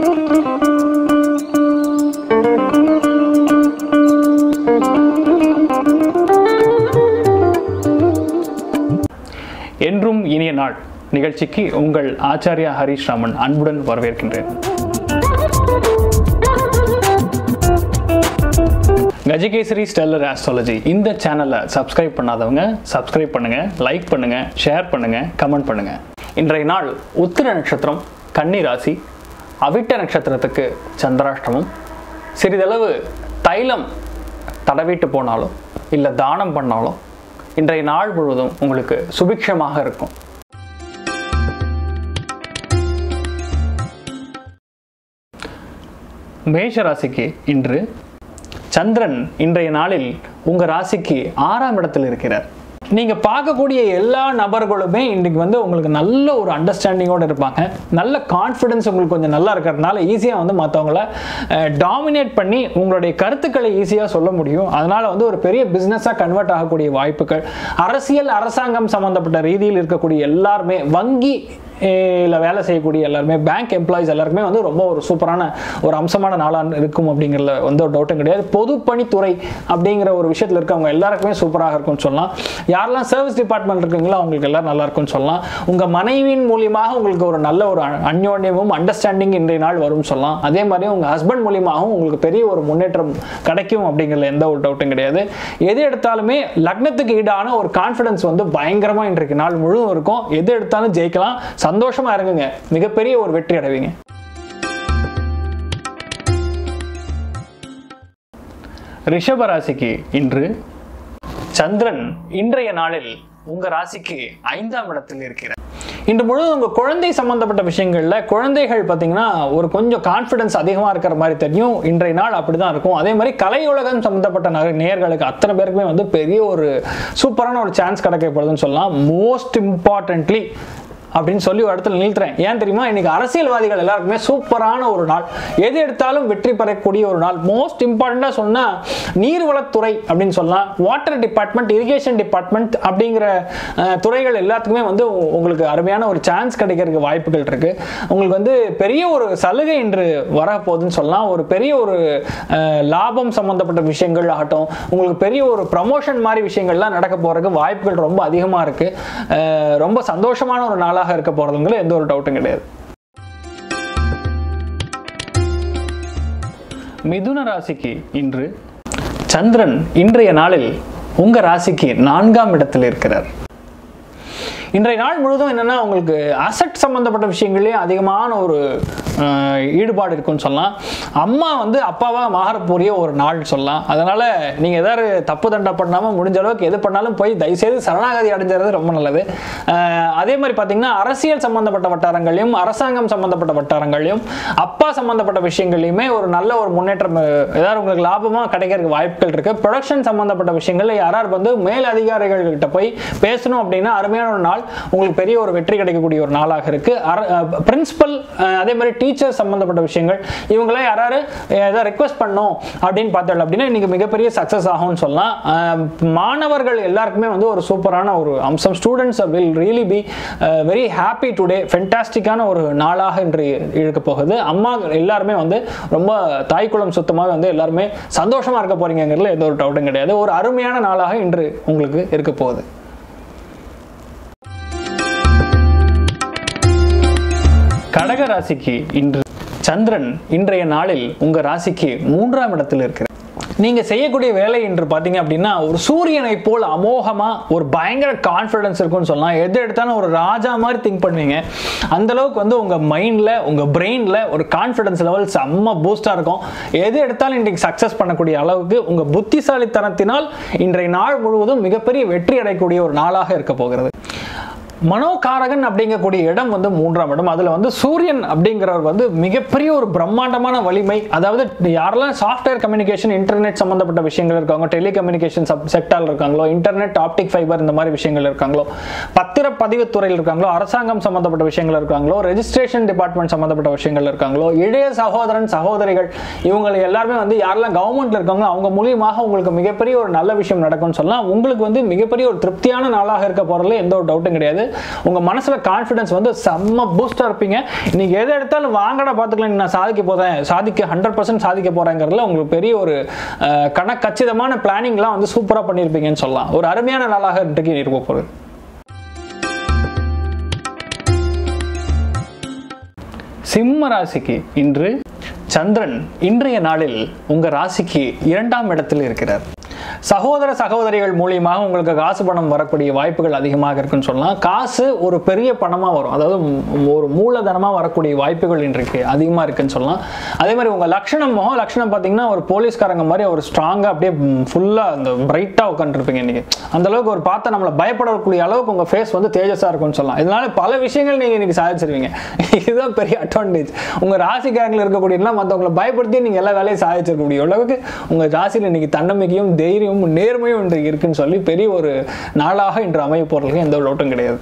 என்றும் இனிய நாள் நிகழ்ச்சிக்கு உங்கள் ஆச்சாரியா ஹரிஷ் ராமன் அன்புடன் வரவேற்கின்றேன் கஜகேசரி ஸ்டெல்லர் ஆஸ்ட்ராலஜி இந்த சேனலை சப்ஸ்கிரைப் பண்ணாதவங்க சப்ஸ்கிரைப் பண்ணுங்க லைக் பண்ணுங்க ஷேர் பண்ணுங்க கமெண்ட் பண்ணுங்க இன்றைய நாள் உத்திர நட்சத்திரம் கன்னி ராசி அவிட்ட நட்சத்திரத்துக்கு சந்திராஷ்டமம் சிறிதளவு தைலம் தடவிட்டு போனாலும் இல்லை தானம் பண்ணாலும் இன்றைய நாள் முழுவதும் உங்களுக்கு சுபிக்ஷமாக இருக்கும் மேஷ ராசிக்கு இன்று சந்திரன் இன்றைய நாளில் உங்க ராசிக்கு ஆறாம் இடத்தில் இருக்கிறார் நீங்க பார்க்கக்கூடிய எல்லா நபர்களுமே இன்னைக்கு வந்து உங்களுக்கு நல்ல ஒரு அண்டர்ஸ்டாண்டிங்கோட இருப்பாங்க நல்ல கான்ஃபிடன்ஸ் உங்களுக்கு கொஞ்சம் நல்லா இருக்கிறதுனால ஈஸியாக வந்து மற்றவங்கள டாமினேட் பண்ணி உங்களுடைய கருத்துக்களை ஈஸியாக சொல்ல முடியும் அதனால வந்து ஒரு பெரிய பிஸ்னஸாக கன்வெர்ட் ஆகக்கூடிய வாய்ப்புகள் அரசியல் அரசாங்கம் சம்பந்தப்பட்ட ரீதியில் இருக்கக்கூடிய எல்லாருமே வங்கி இல்லை வேலை செய்யக்கூடிய எல்லாருமே பேங்க் எம்ப்ளாயிஸ் எல்லாருக்குமே வந்து ரொம்ப ஒரு சூப்பரான ஒரு அம்சமான நாளாக இருக்கும் அப்படிங்கிறதுல வந்து ஒரு டவுட்டும் கிடையாது பொதுப்பணித்துறை அப்படிங்கிற ஒரு விஷயத்தில் இருக்கவங்க எல்லாருக்குமே சூப்பராக இருக்கும்னு சொல்லலாம் யாரெல்லாம் சர்வீஸ் டிபார்ட்மெண்ட் இருக்கீங்களோ அவங்களுக்கு எல்லாம் நல்லா இருக்கும்னு சொல்லலாம் உங்கள் மனைவியின் மூலியமாக உங்களுக்கு ஒரு நல்ல ஒரு அ- அந்யோன்யமும் அண்டர்ஸ்டாண்டிங் இன்றைய நாள் வரும்னு சொல்லலாம் அதே மாதிரி உங்கள் ஹஸ்பண்ட் மூலியமாகவும் உங்களுக்கு பெரிய ஒரு முன்னேற்றம் கிடைக்கும் அப்படிங்கிறதுல எந்த ஒரு டவுட்டும் கிடையாது எது எடுத்தாலுமே லக்னத்துக்கு ஈடான ஒரு கான்ஃபிடன்ஸ் வந்து பயங்கரமாக இன்றைக்கு நாள் முழுவதும் இருக்கும் எது எடுத்தாலும் ஜெயிக்கலாம் சந்தோஷமா இருங்குங்க மிகப்பெரிய ஒரு வெற்றி அடைவீங்க ரிஷப ராசிக்கு இன்று சந்திரன் இன்றைய நாளில் உங்க ராசிக்கு ஐந்தாம் இடத்தில் இருக்கிறார் இன்று முழுவதும் உங்க குழந்தை சம்பந்தப்பட்ட விஷயங்கள்ல குழந்தைகள் பார்த்தீங்கன்னா ஒரு கொஞ்சம் கான்ஃபிடன்ஸ் அதிகமா இருக்கிற மாதிரி தெரியும் இன்றைய நாள் அப்படிதான் இருக்கும் அதே மாதிரி கலை உலகம் சம்பந்தப்பட்ட நக- நேயர்களுக்கு அத்தனை பேருக்குமே வந்து பெரிய ஒரு சூப்பரான ஒரு சான்ஸ் கிடைக்கப்படுதுன்னு சொல்லலாம் மோஸ்ட் இம்பார்ட்டன்ட்லி அப்படின்னு சொல்லி ஒரு இடத்துல நிறுத்துறேன் ஏன் தெரியுமா இன்னைக்கு அரசியல்வாதிகள் எல்லாருக்குமே சூப்பரான ஒரு நாள் எது எடுத்தாலும் வெற்றி பெறக்கூடிய ஒரு நாள் மோஸ்ட் இம்பார்ட்டண்டா சொன்னா நீர்வளத்துறை அப்படின்னு சொல்லலாம் வாட்டர் டிபார்ட்மெண்ட் இரிகேஷன் டிபார்ட்மெண்ட் அப்படிங்கிற அஹ், துறைகள் எல்லாத்துக்குமே வந்து உ- உங்களுக்கு அருமையான ஒரு சான்ஸ் கிடைக்கிறதுக்கு வாய்ப்புகள் இருக்கு உங்களுக்கு வந்து பெரிய ஒரு சலுகை இன்று வரப்போகுதுன்னு சொல்லலாம் ஒரு பெரிய ஒரு அஹ், லாபம் சம்பந்தப்பட்ட விஷயங்கள் ஆகட்டும் உங்களுக்கு பெரிய ஒரு ப்ரமோஷன் மாதிரி விஷயங்கள்லாம் நடக்க போறதுக்கு வாய்ப்புகள் ரொம்ப அதிகமா இருக்கு அஹ், ரொம்ப சந்தோஷமான ஒரு நாளாக இருக்க போறதுங்கிற எந்த ஒரு டவுட்டும் கிடையாது மிதுன ராசிக்கு இன்று சந்திரன் இன்றைய நாளில் உங்க ராசிக்கு நான்காம் இடத்தில் இருக்கிறார் இன்றைய நாள் முழுவதும் என்னன்னா உங்களுக்கு அசட் சம்பந்தப்பட்ட விஷயங்கள்லேயே அதிகமான ஒரு அஹ், ஈடுபாடு இருக்குன்னு சொல்லலாம் அம்மா வந்து அப்பாவா மாறக்கூடிய ஒரு நாள் சொல்லலாம் அதனால நீங்க ஏதாவது தப்பு தண்டை பண்ணாம முடிஞ்ச அளவுக்கு எது பண்ணாலும் போய் தயவுசெய்து சரணாகதி அடைஞ்சிறது ரொம்ப நல்லது அஹ், அதே மாதிரி பார்த்தீங்கன்னா அரசியல் சம்பந்தப்பட்ட வட்டாரங்களையும் அரசாங்கம் சம்பந்தப்பட்ட வட்டாரங்களையும் அப்பா சம்பந்தப்பட்ட விஷயங்கள்லையுமே ஒரு நல்ல ஒரு முன்னேற்றம் அஹ், ஏதாவது உங்களுக்கு லாபமா கிடைக்கிறதுக்கு வாய்ப்புகள் இருக்கு ப்ரொடக்ஷன் சம்பந்தப்பட்ட விஷயங்கள்ல யாரார் வந்து மேல் அதிகாரிகள் கிட்ட போய் பேசணும் அப்படின்னா அருமையான ஒரு நாள் உங்களுக்கு பெரிய ஒரு வெற்றி கிடைக்கக்கூடிய ஒரு நாளாக இருக்கு பிரின்சிபல் அதே மாதிரி டீச்சர் சம்பந்தப்பட்ட விஷயங்கள் இவங்களாம் யாராரு ஏதாவது ரெக்வஸ்ட் பண்ணோம் அப்படின்னு பார்த்தோம் அப்படின்னா இன்னைக்கு மிகப்பெரிய சக்சஸ் ஆகும்னு சொல்லலாம் அஹ், மாணவர்கள் எல்லாருக்குமே வந்து ஒரு சூப்பரான ஒரு அம்சம் students will really be very happy today ஃபென்டாஸ்டிக்கான ஒரு நாளாக இன்று இருக்க போகுது அம்மா எல்லாருமே வந்து ரொம்ப தாய்க்குளம் சுத்தமாக வந்து எல்லாருமே சந்தோஷமா இருக்க போறீங்கிறதுல எந்த ஒரு டவுட்டும் கிடையாது ஒரு அருமையான நாளாக இன்று உங்களுக்கு இருக்க போகுது கடக ராசிக்கு இன்று சந்திரன் இன்றைய நாளில் உங்க ராசிக்கு மூன்றாம் இடத்தில் இருக்கிறார் நீங்க செய்யக்கூடிய வேலை என்று பார்த்தீங்க அப்படின்னா ஒரு சூரியனை போல் அமோகமா ஒரு பயங்கர கான்ஃபிடன்ஸ் இருக்கும்னு சொல்லலாம் எது எடுத்தாலும் ஒரு ராஜா மாதிரி திங்க் பண்ணுவீங்க அந்த அளவுக்கு வந்து உங்க மைண்ட்ல உங்க பிரெயின்ல ஒரு கான்ஃபிடன்ஸ் லெவல் செம்ம பூஸ்டா இருக்கும் எது எடுத்தாலும் இன்றைக்கு சக்சஸ் பண்ணக்கூடிய அளவுக்கு உங்க புத்திசாலித்தனத்தினால் இன்றைய நாள் முழுவதும் மிகப்பெரிய வெற்றி அடையக்கூடிய ஒரு நாளாக இருக்க போகிறது மனோகாரகன் அப்படிங்கக்கூடிய இடம் வந்து மூன்றாம் இடம் அதுல வந்து சூரியன் அப்படிங்கிறவர் வந்து மிகப்பெரிய ஒரு பிரம்மாண்டமான வலிமை அதாவது யாரெல்லாம் சாஃப்ட்வேர் கம்யூனிகேஷன் இன்டர்நெட் சம்பந்தப்பட்ட விஷயங்கள் இருக்காங்க டெலிகம்யூனிகேஷன் சப் செக்டார் இருக்காங்களோ இன்டர்நெட் ஆப்டிக் ஃபைபர் இந்த மாதிரி விஷயங்கள் இருக்காங்களோ பத்திர பதிவுத்துறையில் இருக்காங்களோ அரசாங்கம் சம்பந்தப்பட்ட விஷயங்கள் இருக்காங்களோ ரெஜிஸ்ட்ரேஷன் டிபார்ட்மெண்ட் சம்பந்தப்பட்ட விஷயங்கள் இருக்காங்களோ இளைய சகோதரன் சகோதரிகள் இவங்க எல்லாருமே வந்து யாரெல்லாம் கவர்மெண்ட்ல இருக்காங்களோ அவங்க மூலியமாக உங்களுக்கு மிகப்பெரிய ஒரு நல்ல விஷயம் நடக்கும்னு சொல்லலாம் உங்களுக்கு வந்து மிகப்பெரிய ஒரு திருப்தியான நாளாக இருக்க போறதுல எந்த ஒரு டவுட்டும் கிடையாது உங்க மனசுல கான்ஃபிடன்ஸ் வந்து செம்ம பூஸ்டா இருப்பீங்க நீங்க எதை எடுத்தாலும் வாங்கடா பார்த்துக்கலாம் நான் சாதிக்க போறேன் சாதிக்க ஹண்ட்ரட் பர்சன்ட் சாதிக்க போறேங்கிறதுல உங்களுக்கு பெரிய ஒரு அஹ், கணக்கச்சிதமான பிளானிங்லாம் வந்து சூப்பரா பண்ணியிருப்பீங்கன்னு சொல்லலாம் ஒரு அருமையான நாளாக இன்றைக்கு இருக்க போகுது சிம்ம ராசிக்கு இன்று சந்திரன் இன்றைய நாளில் உங்க ராசிக்கு இரண்டாம் இடத்தில் இருக்கிறார் சகோதர சகோதரிகள் மூலியமாக உங்களுக்கு காசு பணம் வரக்கூடிய வாய்ப்புகள் அதிகமாக இருக்குன்னு சொல்லலாம் காசு ஒரு பெரிய பணமா வரும் அதாவது ம், ஒரு மூலதனமா வரக்கூடிய வாய்ப்புகள் இன்றைக்கு அதிகமா இருக்குன்னு சொல்லலாம் அதே மாதிரி உங்க லட்சணம் முகம் லட்சணம் பார்த்தீங்கன்னா ஒரு போலீஸ்காரங்க மாதிரி ஒரு ஸ்ட்ராங்கா அப்படியே ஃபுல்லா அந்த பிரைட்டா உட்காந்துருப்பீங்க இன்னைக்கு அந்த அளவுக்கு ஒரு பார்த்தா நம்மளை பயப்படக்கூடிய அளவுக்கு உங்க ஃபேஸ் வந்து தேஜஸா இருக்கும்னு சொல்லலாம் இதனால பல விஷயங்கள் நீங்க இன்னைக்கு சாதிச்சிருவீங்க இதுதான் பெரிய அட்வான்டேஜ் உங்க ராசிக்காரங்கள் இருக்கக்கூடிய மற்றவங்களை பயப்படுத்தி நீங்க எல்லா வேலையும் சாதிச்சிருக்கக்கூடிய அளவுக்கு உங்க ராசியில் இன்னைக்கு தன்னம்பிக்கையும் தைரியமும் நேர்மையும் இன்று இருக்குன்னு சொல்லி பெரிய ஒரு நாளாக இன்று அமைய போறதுக்கு எந்த ஒரு டவுட்டும் கிடையாது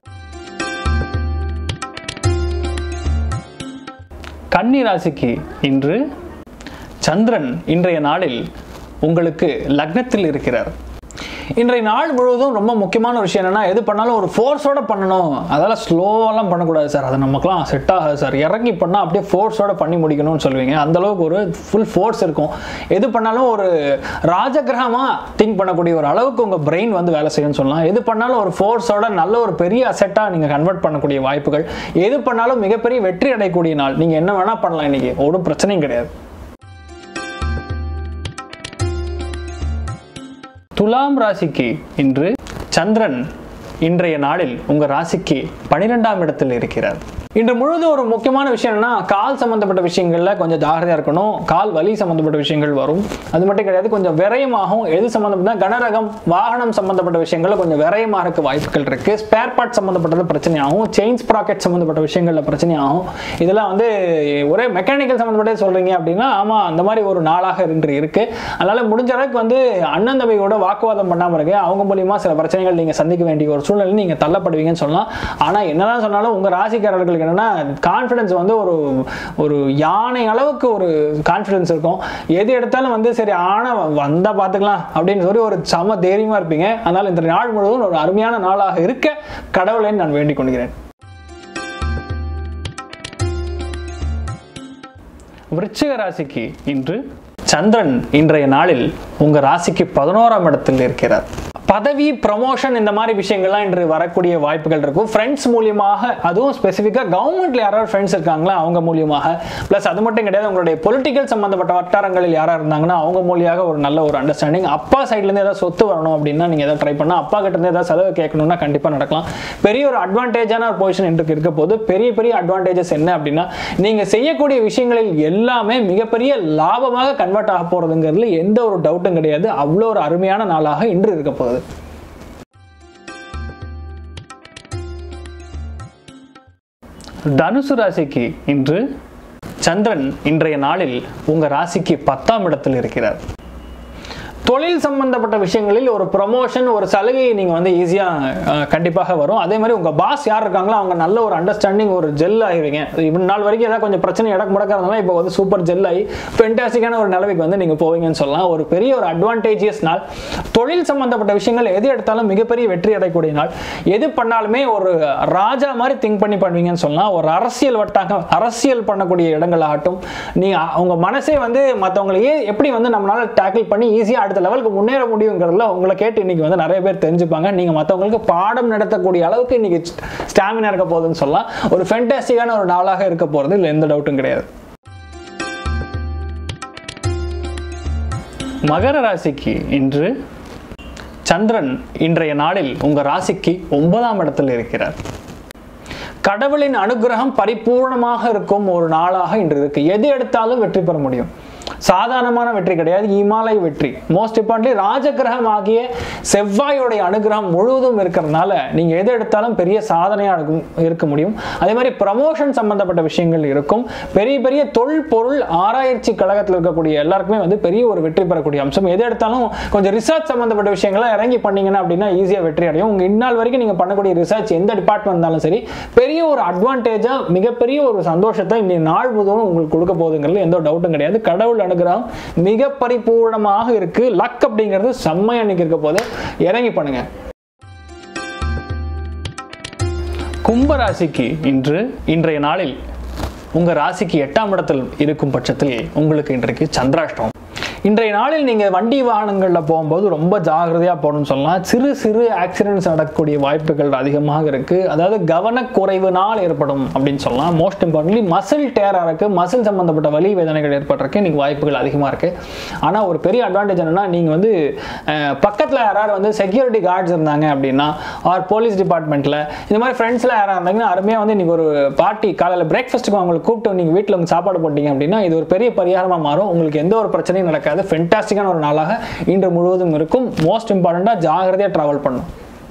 கன்னி ராசிக்கு இன்று சந்திரன் இன்றைய நாளில் உங்களுக்கு லக்னத்தில் இருக்கிறார் இன்றைய நாள் முழுவதும் ரொம்ப முக்கியமான ஒரு விஷயம் என்னன்னா எது பண்ணாலும் ஒரு ஃபோர்ஸோட பண்ணணும் அதெல்லாம் ஸ்லோவெல்லாம் பண்ணக்கூடாது சார் அது நமக்குலாம் செட் ஆகாது சார் இறங்கி பண்ணால் அப்படியே ஃபோர்ஸோட பண்ணி முடிக்கணும்னு சொல்லுவீங்க அந்த அளவுக்கு ஒரு ஃபுல் ஃபோர்ஸ் இருக்கும் எது பண்ணாலும் ஒரு ராஜகிரகமாக திங்க் பண்ணக்கூடிய ஒரு அளவுக்கு உங்கள் பிரெயின் வந்து வேலை செய்யும்னு சொல்லலாம் எது பண்ணாலும் ஒரு ஃபோர்ஸோட நல்ல ஒரு பெரிய அசெட்டாக நீங்கள் கன்வெர்ட் பண்ணக்கூடிய வாய்ப்புகள் எது பண்ணாலும் மிகப்பெரிய வெற்றி அடையக்கூடிய நாள் நீங்கள் என்ன வேணால் பண்ணலாம் இன்னைக்கு ஒரு பிரச்சனையும் கிடையாது துலாம் ராசிக்கு இன்று சந்திரன் இன்றைய நாளில் உங்க ராசிக்கு பனிரெண்டாம் இடத்தில் இருக்கிறார் இன்று முழுதும் ஒரு முக்கியமான விஷயம் என்னன்னா கால் சம்பந்தப்பட்ட விஷயங்கள்ல கொஞ்சம் ஜாகிரதையா இருக்கணும் கால் வலி சம்பந்தப்பட்ட விஷயங்கள் வரும் அது மட்டும் கிடையாது கொஞ்சம் விரயமாகும் எது சம்பந்தப்பட்ட கனரகம் வாகனம் சம்பந்தப்பட்ட விஷயங்கள்ல கொஞ்சம் விரயமா இருக்க வாய்ப்புகள் இருக்கு ஸ்பேர் பார்ட் சம்பந்தப்பட்டது பிரச்சனையாகும் செயின் ஸ்ப்ராக்கெட் சம்பந்தப்பட்ட விஷயங்கள்ல பிரச்சனையாகும் இதெல்லாம் வந்து ஒரே மெக்கானிக்கல் சம்பந்தப்பட்டே சொல்றீங்க அப்படின்னா ஆமா அந்த மாதிரி ஒரு நாளாக இன்று இருக்கு அதனால முடிஞ்ச அளவுக்கு வந்து அண்ணன் தம்பியோட வாக்குவாதம் பண்ணாம இருங்க அவங்க மூலியமா சில பிரச்சனைகள் நீங்க சந்திக்க வேண்டிய ஒரு சூழ்நிலை நீங்க தள்ளப்படுவீங்கன்னு சொல்லலாம் ஆனா என்னதான் சொன்னாலும் உங்க ராசிக்காரர்களுக்கு என்னன்னா கான்ஃபிடன்ஸ் வந்து ஒரு ஒரு யானை அளவுக்கு ஒரு கான்ஃபிடன்ஸ் இருக்கும் எது எடுத்தாலும் வந்து சரி ஆனா வந்தா பாத்துக்கலாம் அப்படின்னு சொல்லி ஒரு சம தைரியமா இருப்பீங்க அதனால இந்த நாள் முழுவதும் ஒரு அருமையான நாளாக இருக்க கடவுளை நான் வேண்டிக் கொள்கிறேன் விருச்சிக ராசிக்கு இன்று சந்திரன் இன்றைய நாளில் உங்க ராசிக்கு பதினோராம் இடத்தில் இருக்கிறார் பதவி ப்ரமோஷன் இந்த மாதிரி விஷயங்கள்லாம் இன்று வரக்கூடிய வாய்ப்புகள் இருக்கும் ஃப்ரெண்ட்ஸ் மூலியமாக அதுவும் ஸ்பெசிஃபிக்காக கவர்மெண்ட்ல யாராவது ஃப்ரெண்ட்ஸ் இருக்காங்களா அவங்க மூலியமாக ப்ளஸ் அது மட்டும் கிடையாது உங்களுடைய பொலிட்டிக்கல் சம்பந்தப்பட்ட வட்டாரங்களில் யாராக இருந்தாங்கன்னா அவங்க மூலியாக ஒரு நல்ல ஒரு அண்டர்ஸ்டாண்டிங் அப்பா சைட்லேருந்து ஏதாவது சொத்து வரணும் அப்படின்னா நீங்கள் எதாவது ட்ரை பண்ணால் அப்பா கிட்ட இருந்து ஏதாவது செலவு கேட்கணும்னா கண்டிப்பாக நடக்கலாம் பெரிய ஒரு அட்வான்டேஜான ஒரு பொசிஷன் இன்றைக்கு இருக்க போது பெரிய பெரிய அட்வான்டேஜஸ் என்ன அப்படின்னா நீங்கள் செய்யக்கூடிய விஷயங்களில் எல்லாமே மிகப்பெரிய லாபமாக கன்வெர்ட் ஆக போகிறதுங்கிறதுல எந்த ஒரு டவுட்டும் கிடையாது அவ்வளோ ஒரு அருமையான நாளாக இன்று இருக்க போகுது தனுசு ராசிக்கு இன்று சந்திரன் இன்றைய நாளில் உங்க ராசிக்கு பத்தாம் இடத்தில் இருக்கிறார் தொழில் சம்பந்தப்பட்ட விஷயங்களில் ஒரு ப்ரமோஷன் ஒரு சலுகை நீங்கள் வந்து ஈஸியாக கண்டிப்பாக வரும் அதே மாதிரி உங்கள் பாஸ் யார் இருக்காங்களோ அவங்க நல்ல ஒரு அண்டர்ஸ்டாண்டிங் ஒரு ஜெல் ஆகிடுவீங்க இவ்வளவு நாள் வரைக்கும் ஏதாவது கொஞ்சம் பிரச்சனை இடக்கு முடக்கிறதுனால இப்போ வந்து சூப்பர் ஜெல் ஆகி ஃபென்டாஸ்டிக்கான ஒரு நிலைமைக்கு வந்து நீங்கள் போவீங்கன்னு சொல்லலாம் ஒரு பெரிய ஒரு அட்வான்டேஜியஸ் நாள் தொழில் சம்பந்தப்பட்ட விஷயங்கள் எது எடுத்தாலும் மிகப்பெரிய வெற்றி அடையக்கூடிய நாள் எது பண்ணாலுமே ஒரு ராஜா மாதிரி திங்க் பண்ணி பண்ணுவீங்கன்னு சொல்லலாம் ஒரு அரசியல் வட்டாக அரசியல் பண்ணக்கூடிய இடங்களாகட்டும் நீங்கள் உங்கள் மனசே வந்து மற்றவங்களையே எப்படி வந்து நம்மளால டேக்கிள் பண்ணி ஈஸியாக அடுத்த லெவலுக்கு முன்னேற முடியுங்கிறதுல உங்களை கேட்டு இன்னைக்கு வந்து நிறைய பேர் தெரிஞ்சுப்பாங்க நீங்கள் மற்றவங்களுக்கு பாடம் நடத்தக்கூடிய அளவுக்கு இன்னைக்கு ஸ்டாமினா இருக்க போகுதுன்னு சொல்லலாம் ஒரு ஃபென்டாஸ்டிக்கான ஒரு நாளாக இருக்க போகிறது இல்லை எந்த டவுட்டும் கிடையாது மகர ராசிக்கு இன்று சந்திரன் இன்றைய நாளில் உங்க ராசிக்கு ஒன்பதாம் இடத்தில் இருக்கிறார் கடவுளின் அனுகிரகம் பரிபூர்ணமாக இருக்கும் ஒரு நாளாக இன்று இருக்கு எது எடுத்தாலும் வெற்றி பெற முடியும் சாதாரணமான வெற்றி கிடையாது இமாலய வெற்றி மோஸ்ட் இம்பார்ட்லி ராஜகிரகம் ஆகிய செவ்வாயோடைய அனுகிரகம் முழுவதும் இருக்கிறதுனால நீங்க எது எடுத்தாலும் பெரிய சாதனையா இருக்கும் இருக்க முடியும் அதே மாதிரி ப்ரமோஷன் சம்பந்தப்பட்ட விஷயங்கள் இருக்கும் பெரிய பெரிய தொல் பொருள் ஆராய்ச்சி கழகத்தில் இருக்கக்கூடிய எல்லாருக்குமே வந்து பெரிய ஒரு வெற்றி பெறக்கூடிய அம்சம் எது எடுத்தாலும் கொஞ்சம் ரிசர்ச் சம்பந்தப்பட்ட விஷயங்கள்லாம் இறங்கி பண்ணீங்கன்னா அப்படின்னா ஈஸியாக வெற்றி அடையும் உங்க இந்நாள் வரைக்கும் நீங்க பண்ணக்கூடிய ரிசர்ச் எந்த டிபார்ட்மெண்ட் இருந்தாலும் சரி பெரிய ஒரு அட்வான்டேஜா மிகப்பெரிய ஒரு சந்தோஷத்தை இன்னைக்கு நாள் முழுவதும் உங்களுக்கு கொடுக்க போகுதுங்கிறது எந்த டவுட்டும் கிடையாது கடவுள் அனுகிரகம் மிக பரிபூர்ணமாக இருக்கு லக் அப்படிங்கிறது செம்மையா இன்னைக்கு இருக்க போது இறங்கி பண்ணுங்க கும்பராசிக்கு இன்று இன்றைய நாளில் உங்கள் ராசிக்கு எட்டாம் இடத்தில் இருக்கும் பட்சத்தில் உங்களுக்கு இன்றைக்கு சந்திராஷ்டம் இன்றைய நாளில் நீங்கள் வண்டி வாகனங்களில் போகும்போது ரொம்ப ஜாகிரதையாக போகணும்னு சொல்லலாம் சிறு சிறு ஆக்சிடென்ட்ஸ் நடக்கக்கூடிய வாய்ப்புகள் அதிகமாக இருக்குது அதாவது கவனக்குறைவினால் ஏற்படும் அப்படின்னு சொல்லலாம் மோஸ்ட் இம்பார்ட்டன்ட்லி மசில் டேர் ஆகிறக்கு மசில் சம்மந்தப்பட்ட வலி வேதனைகள் ஏற்படுறதுக்கு இன்னைக்கு வாய்ப்புகள் அதிகமாக இருக்குது ஆனால் ஒரு பெரிய அட்வான்டேஜ் என்னன்னா நீங்கள் வந்து பக்கத்தில் யாராவது வந்து செக்யூரிட்டி கார்ட்ஸ் இருந்தாங்க அப்படின்னா ஆர் போலீஸ் டிபார்ட்மெண்ட்டில் இந்த மாதிரி ஃப்ரெண்ட்ஸில் யாராக இருந்தாங்கன்னா அருமையாக வந்து இன்னைக்கு ஒரு பார்ட்டி காலையில் பிரேக்ஃபாஸ்ட்டுக்கு அவங்களுக்கு கூப்பிட்டு நீங்கள் வீட்டில் வந்து சாப்பாடு போட்டீங்க அப்படின்னா இது ஒரு பெரிய பரிகாரமாக மாறும் உங்களுக்கு எந்த ஒரு பிரச்சனையும் நடக்காது ஃபென்டாஸ்டிக்கான ஒரு நாளாக இன்று முழுவதும் இருக்கும் மோஸ்ட் இம்பார்ட்டண்ட்டாக ஜாகிரதையாக ட்ராவல் பண்ணும்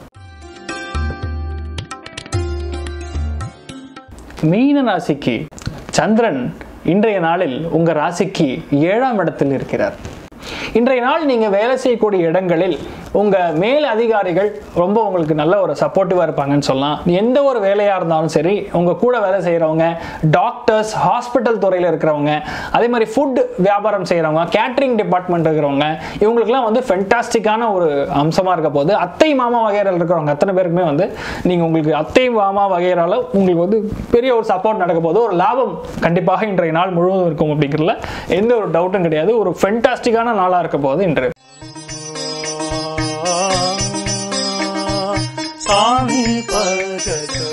மீன ராசிக்கு சந்திரன் இன்றைய நாளில் உங்கள் ராசிக்கு ஏழாம் இடத்தில் இருக்கிறார் இன்றைய நாள் நீங்கள் வேலை செய்யக்கூடிய இடங்களில் உங்கள் மேல் அதிகாரிகள் ரொம்ப உங்களுக்கு நல்ல ஒரு சப்போர்ட்டிவாக இருப்பாங்கன்னு சொல்லலாம் எந்த ஒரு வேலையாக இருந்தாலும் சரி உங்கள் கூட வேலை செய்கிறவங்க டாக்டர்ஸ் ஹாஸ்பிட்டல் துறையில் இருக்கிறவங்க அதே மாதிரி ஃபுட் வியாபாரம் செய்கிறவங்க கேட்ரிங் டிபார்ட்மெண்ட் இருக்கிறவங்க இவங்களுக்குலாம் வந்து ஃபென்டாஸ்டிக்கான ஒரு அம்சமாக இருக்க போது அத்தை மாமா வகையில் இருக்கிறவங்க அத்தனை பேருக்குமே வந்து நீங்கள் உங்களுக்கு அத்தை மாமா வகையிறால உங்களுக்கு வந்து பெரிய ஒரு சப்போர்ட் நடக்க போது ஒரு லாபம் கண்டிப்பாக இன்றைய நாள் முழுவதும் இருக்கும் அப்படிங்கிறதுல எந்த ஒரு டவுட்டும் கிடையாது ஒரு ஃபென்டாஸ்டிக்கான நாளாக இருக்க போது இன்று சாமி பகத